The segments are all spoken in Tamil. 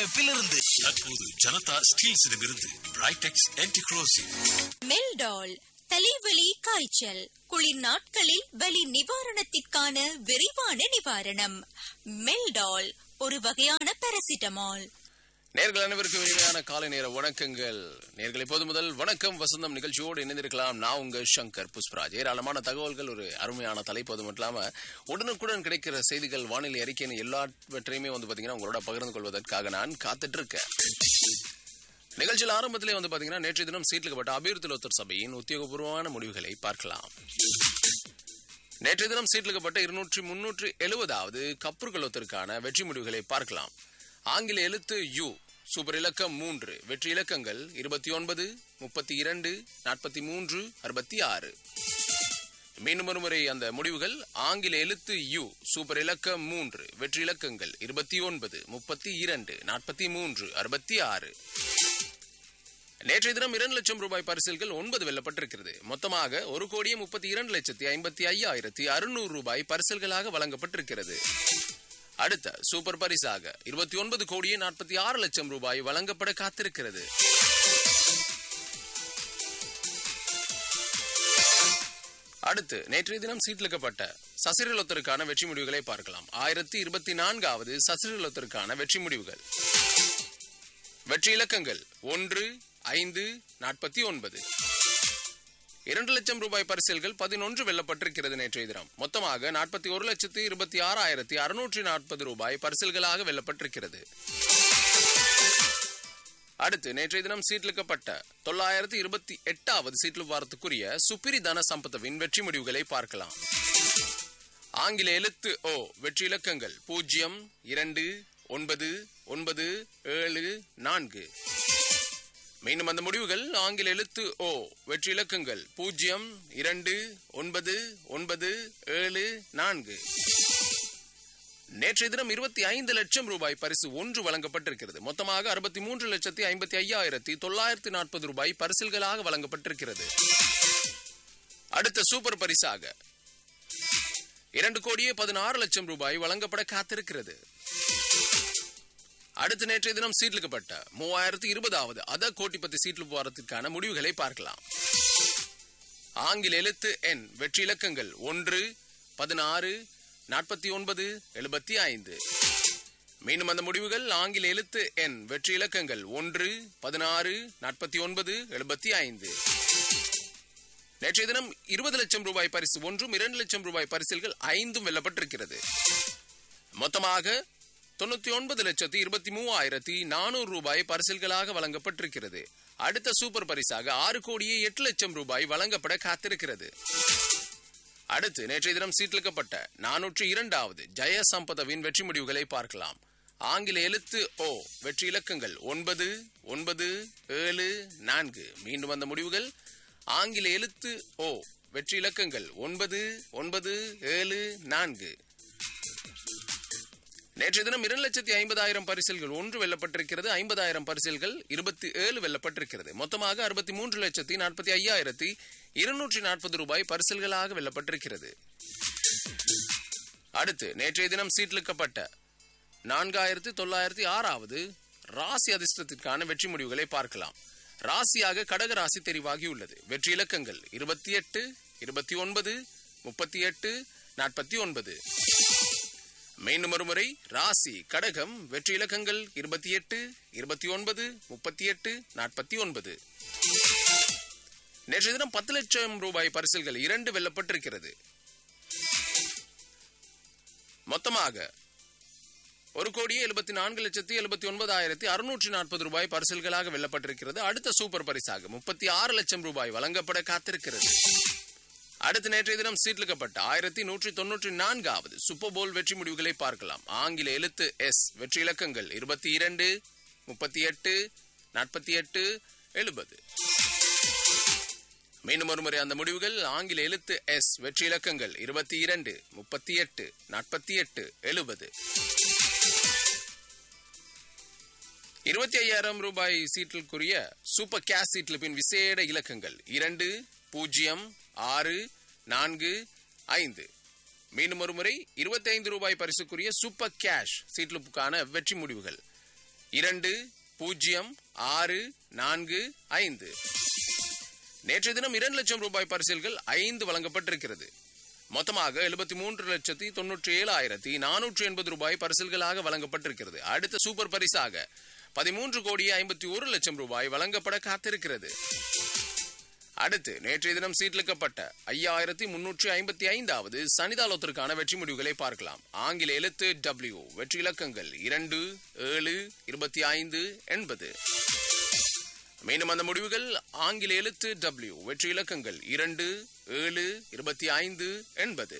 தயாரிப்பிலிருந்து தற்போது ஜனதா ஸ்டீல்ஸிடமிருந்து பிரைடெக்ஸ் ஆன்டிக்ரோசிவ் மெல்டால் தலைவலி காய்ச்சல் குளிர் நாட்களில் வலி நிவாரணத்திற்கான விரைவான நிவாரணம் மெல்டால் ஒரு வகையான பாராசிட்டமால் நேர்கள் அனைவருக்கும் இனிமையான காலை நேர வணக்கங்கள் நேர்கள் இப்போது முதல் வணக்கம் வசந்தம் நிகழ்ச்சியோடு இணைந்திருக்கலாம் நான் உங்க சங்கர் புஷ்பராஜ் ஏராளமான தகவல்கள் ஒரு அருமையான தலைப்பு அது மட்டும் இல்லாம உடனுக்குடன் கிடைக்கிற செய்திகள் வானிலை அறிக்கைன்னு எல்லாவற்றையுமே வந்து பாத்தீங்கன்னா உங்களோட பகிர்ந்து கொள்வதற்காக நான் காத்துட்டு இருக்கேன் நிகழ்ச்சியில் ஆரம்பத்திலே வந்து பாத்தீங்கன்னா நேற்றைய தினம் சீட்லிக்கப்பட்ட அபிவிருத்தி சபையின் உத்தியோகபூர்வமான முடிவுகளை பார்க்கலாம் நேற்றைய தினம் சீட்லிக்கப்பட்ட இருநூற்றி முன்னூற்றி எழுபதாவது கப்புர்களொத்திற்கான வெற்றி முடிவுகளை பார்க்கலாம் ஆங்கில எழுத்து யு சூப்பர் இலக்கம் மூன்று வெற்றி இலக்கங்கள் இருபத்தி ஒன்பது முப்பத்தி இரண்டு நாற்பத்தி மூன்று அறுபத்தி ஆறு மீண்டும் ஒரு முறை அந்த முடிவுகள் ஆங்கில எழுத்து யு சூப்பர் இலக்கம் மூன்று வெற்றி இலக்கங்கள் இருபத்தி ஒன்பது முப்பத்தி இரண்டு நாற்பத்தி மூன்று அறுபத்தி ஆறு நேற்றைய தினம் இரண்டு லட்சம் ரூபாய் பரிசில்கள் ஒன்பது வெல்லப்பட்டிருக்கிறது மொத்தமாக ஒரு கோடியே முப்பத்தி இரண்டு லட்சத்தி ஐம்பத்தி ஐயாயிரத்தி அறுநூறு ரூபாய் பரிசில்களாக வழங்கப்பட்டிருக்கிறது அடுத்த சூப்பர் பரிசாக இருபத்தி ஒன்பது கோடியே நாற்பத்தி ஆறு லட்சம் ரூபாய் வழங்கப்பட காத்திருக்கிறது அடுத்து நேற்றைய தினம் சீட்லிக்கப்பட்ட சசிரலத்திற்கான வெற்றி முடிவுகளை பார்க்கலாம் ஆயிரத்தி இருபத்தி நான்காவது சசிரலத்திற்கான வெற்றி முடிவுகள் வெற்றி இலக்கங்கள் ஒன்று ஐந்து நாற்பத்தி ஒன்பது இரண்டு லட்சம் ரூபாய் பரிசில்கள் பதினொன்று வெல்லப்பட்டிருக்கிறது நேற்றைய தினம் மொத்தமாக நாற்பத்தி ஒரு லட்சத்தி இருபத்தி ஆறாயிரத்தி அறுநூற்றி நாற்பது ரூபாய் பரிசில்களாக வெல்லப்பட்டிருக்கிறது அடுத்து நேற்றைய தினம் சீட்லிக்கப்பட்ட தொள்ளாயிரத்தி இருபத்தி எட்டாவது சீட்லு வாரத்துக்குரிய சுப்பிரி தன சம்பத்தவின் வெற்றி முடிவுகளை பார்க்கலாம் ஆங்கில எழுத்து ஓ வெற்றி இலக்கங்கள் பூஜ்ஜியம் இரண்டு ஒன்பது ஒன்பது ஏழு நான்கு மீண்டும் அந்த முடிவுகள் ஆங்கில எழுத்து ஓ வெற்றி இலக்கங்கள் பூஜ்ஜியம் இரண்டு ஒன்பது ஒன்பது ஏழு நான்கு நேற்றைய தினம் இருபத்தி ஐந்து லட்சம் ரூபாய் பரிசு ஒன்று வழங்கப்பட்டிருக்கிறது மொத்தமாக அறுபத்தி மூன்று லட்சத்தி ஐம்பத்தி ஐயாயிரத்தி தொள்ளாயிரத்தி நாற்பது ரூபாய் பரிசில்களாக வழங்கப்பட்டிருக்கிறது அடுத்த சூப்பர் பரிசாக இரண்டு கோடியே பதினாறு லட்சம் ரூபாய் வழங்கப்பட காத்திருக்கிறது அடுத்த நேற்றைய தினம் சீட்லிக்கப்பட்ட மூவாயிரத்தி இருபதாவது அத கோட்டிப்பத்து சீட்லு வாரத்திற்கான முடிவுகளை பார்க்கலாம் ஆங்கில எழுத்து எண் வெற்றி இலக்கங்கள் ஒன்று பதினாறு நாற்பத்தி ஒன்பது எழுபத்தி ஐந்து மீண்டும் அந்த முடிவுகள் ஆங்கில எழுத்து எண் வெற்றி இலக்கங்கள் ஒன்று பதினாறு நாற்பத்தி ஒன்பது எழுபத்தி ஐந்து நேற்றைய தினம் இருபது லட்சம் ரூபாய் பரிசு ஒன்றும் இரண்டு லட்சம் ரூபாய் பரிசில்கள் ஐந்தும் வெல்லப்பட்டிருக்கிறது மொத்தமாக தொண்ணூத்தி ஒன்பது லட்சத்தி இருபத்தி மூவாயிரத்தி நானூறு ரூபாய் பரிசில்களாக வழங்கப்பட்டிருக்கிறது அடுத்த சூப்பர் பரிசாக ஆறு கோடியே எட்டு லட்சம் ரூபாய் வழங்கப்பட காத்திருக்கிறது அடுத்து நேற்றைய தினம் சீட்லிக்கப்பட்ட நானூற்று இரண்டாவது ஜெய சம்பதவின் வெற்றி முடிவுகளை பார்க்கலாம் ஆங்கில எழுத்து ஓ வெற்றி இலக்கங்கள் ஒன்பது ஒன்பது ஏழு நான்கு மீண்டும் அந்த முடிவுகள் ஆங்கில எழுத்து ஓ வெற்றி இலக்கங்கள் ஒன்பது ஒன்பது ஏழு நான்கு நேற்றைய தினம் இரண்டு லட்சத்தி ஐம்பதாயிரம் பரிசில்கள் ஒன்று வெல்லப்பட்டிருக்கிறது ஐம்பதாயிரம் பரிசில்கள் இருபத்தி ஏழு வெல்லப்பட்டிருக்கிறது மொத்தமாக அறுபத்தி மூன்று லட்சத்தி நாற்பத்தி ஐயாயிரத்தி இருநூற்றி நாற்பது ரூபாய் பரிசில்களாக வெல்லப்பட்டிருக்கிறது அடுத்து நேற்றைய தினம் சீட்லிக்கப்பட்ட நான்காயிரத்தி தொள்ளாயிரத்தி ஆறாவது ராசி அதிர்ஷ்டத்திற்கான வெற்றி முடிவுகளை பார்க்கலாம் ராசியாக கடக ராசி தெரிவாகியுள்ளது வெற்றி இலக்கங்கள் இருபத்தி எட்டு இருபத்தி ஒன்பது முப்பத்தி எட்டு நாற்பத்தி ஒன்பது மீண்டும் ஒரு முறை ராசி கடகம் வெற்றி இலக்கங்கள் இருபத்தி எட்டு இருபத்தி ஒன்பது முப்பத்தி எட்டு நாற்பத்தி ஒன்பது நேற்று தினம் பத்து லட்சம் ரூபாய் பரிசில்கள் இரண்டு வெல்லப்பட்டிருக்கிறது மொத்தமாக ஒரு கோடியே எழுபத்தி நான்கு லட்சத்தி எழுபத்தி ஒன்பதாயிரத்தி அறுநூற்றி நாற்பது ரூபாய் பரிசில்களாக வெல்லப்பட்டிருக்கிறது அடுத்த சூப்பர் பரிசாக முப்பத்தி ஆறு லட்சம் ரூபாய் வழங்கப்பட காத்திருக்கிறது அடுத்த நேற்றைய தினம் சீட்லிக்கப்பட்ட ஆயிரத்தி நூற்றி தொன்னூற்றி நான்காவது சூப்பர் போல் வெற்றி முடிவுகளை பார்க்கலாம் ஆங்கில எழுத்து எஸ் வெற்றி இலக்கங்கள் இருபத்தி இரண்டு முப்பத்தி எட்டு நாற்பத்தி எட்டு எழுபது மீண்டும் ஒருமுறை அந்த முடிவுகள் ஆங்கில எழுத்து எஸ் வெற்றி இலக்கங்கள் இருபத்தி இரண்டு முப்பத்தி எட்டு நாற்பத்தி எட்டு எழுபது இருபத்தி ஐயாயிரம் ரூபாய் சீட்டிற்குரிய சூப்பர் கேஷ் சீட்லிப்பின் விசேட இலக்கங்கள் இரண்டு பூஜ்ஜியம் ஆறு நான்கு ஐந்து மீண்டும் ஒரு முறை இருபத்தைந்து ரூபாய் பரிசுக்குரிய சூப்பர் கேஷ் சீட்லிப்புக்கான வெற்றி முடிவுகள் இரண்டு பூஜ்ஜியம் ஆறு நான்கு ஐந்து நேற்றைய தினம் இரண்டு லட்சம் ரூபாய் பரிசில்கள் ஐந்து வழங்கப்பட்டிருக்கிறது மொத்தமாக எழுபத்தி மூன்று லட்சத்தி தொன்னூற்றி ஏழாயிரத்தி நானூற்றி எண்பது ரூபாய் பரிசில்களாக வழங்கப்பட்டிருக்கிறது அடுத்த சூப்பர் பரிசாக பதிமூன்று கோடி ஐம்பத்தி ஒரு லட்சம் ரூபாய் வழங்கப்பட காத்திருக்கிறது அடுத்து நேற்றைய தினம் சீட்லிக்கப்பட்ட ஐயாயிரத்தி முன்னூற்றி ஐம்பத்தி ஐந்தாவது சனிதாலத்திற்கான வெற்றி முடிவுகளை பார்க்கலாம் ஆங்கில எழுத்து டபிள்யூ வெற்றி இலக்கங்கள் இரண்டு ஏழு இருபத்தி ஐந்து எண்பது மீண்டும் அந்த முடிவுகள் ஆங்கில எழுத்து டபிள்யூ வெற்றி இலக்கங்கள் இரண்டு ஏழு இருபத்தி ஐந்து எண்பது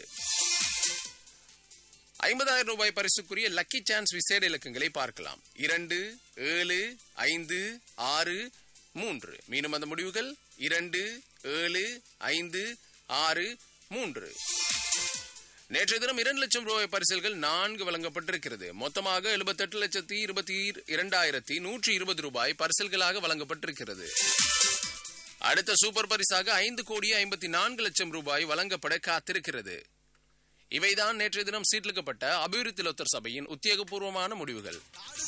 ஐம்பதாயிரம் ரூபாய் பரிசுக்குரிய லக்கி சான்ஸ் விசேட இலக்கங்களை பார்க்கலாம் இரண்டு ஏழு ஐந்து ஆறு மூன்று மீண்டும் அந்த முடிவுகள் இரண்டு ஏழு ஐந்து ஆறு மூன்று நேற்றைய தினம் இரண்டு லட்சம் ரூபாய் பரிசல்கள் நான்கு வழங்கப்பட்டிருக்கிறது மொத்தமாக எழுபத்தெட்டு லட்சத்தி இருபத்தி இரண்டாயிரத்தி நூற்றி இருபது ரூபாய் பரிசல்களாக வழங்கப்பட்டிருக்கிறது அடுத்த சூப்பர் பரிசாக ஐந்து கோடி ஐம்பத்தி நான்கு லட்சம் ரூபாய் வழங்கப்பட காத்திருக்கிறது இவைதான் நேற்றைய தினம் சீட்லிக்கப்பட்ட அபிவிருத்தி லொத்தர் சபையின் உத்தியோகபூர்வமான முடிவுகள்